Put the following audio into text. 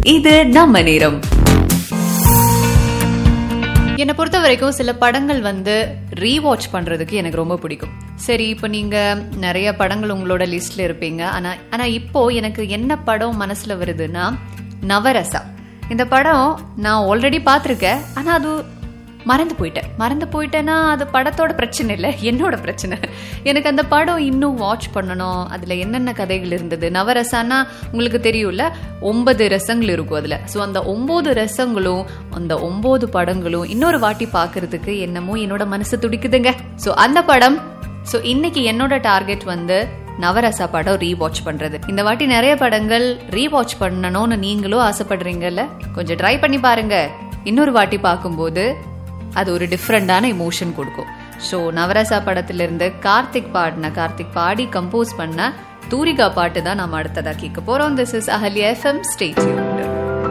இது நம்ம நேரம் என்னை பொறுத்த வரைக்கும் சில படங்கள் வந்து ரீவாட்ச் பண்றதுக்கு எனக்கு ரொம்ப பிடிக்கும் சரி இப்போ நீங்க நிறைய படங்கள் உங்களோட லிஸ்ட்ல இருப்பீங்க ஆனா ஆனா இப்போ எனக்கு என்ன படம் மனசுல வருதுன்னா நவரசா இந்த படம் நான் ஆல்ரெடி பார்த்துருக்கேன் ஆனா அது மறந்து போயிட்டேன் மறந்து போயிட்டேன்னா அது படத்தோட பிரச்சனை இல்லை என்னோட பிரச்சனை எனக்கு அந்த படம் இன்னும் வாட்ச் பண்ணணும் அதுல என்னென்ன கதைகள் இருந்தது நவரசானா உங்களுக்கு தெரியும்ல ஒன்பது ரசங்கள் இருக்கும் அதுல ஸோ அந்த ஒன்பது ரசங்களும் அந்த ஒன்பது படங்களும் இன்னொரு வாட்டி பார்க்கிறதுக்கு என்னமோ என்னோட மனசு துடிக்குதுங்க ஸோ அந்த படம் ஸோ இன்னைக்கு என்னோட டார்கெட் வந்து நவரசா படம் ரீவாட்ச் பண்றது இந்த வாட்டி நிறைய படங்கள் ரீவாட்ச் பண்ணணும்னு நீங்களும் ஆசைப்படுறீங்கல்ல கொஞ்சம் ட்ரை பண்ணி பாருங்க இன்னொரு வாட்டி பார்க்கும்போது அது ஒரு டிஃப்ரெண்டான எமோஷன் கொடுக்கும் ஸோ நவரசா படத்திலிருந்து கார்த்திக் பாடின கார்த்திக் பாடி கம்போஸ் பண்ண தூரிகா பாட்டு தான் நம்ம அடுத்ததா கேட்க போறோம் திஸ் இஸ் அஹல்யா எஃப்எம் ஸ்டேட்யூ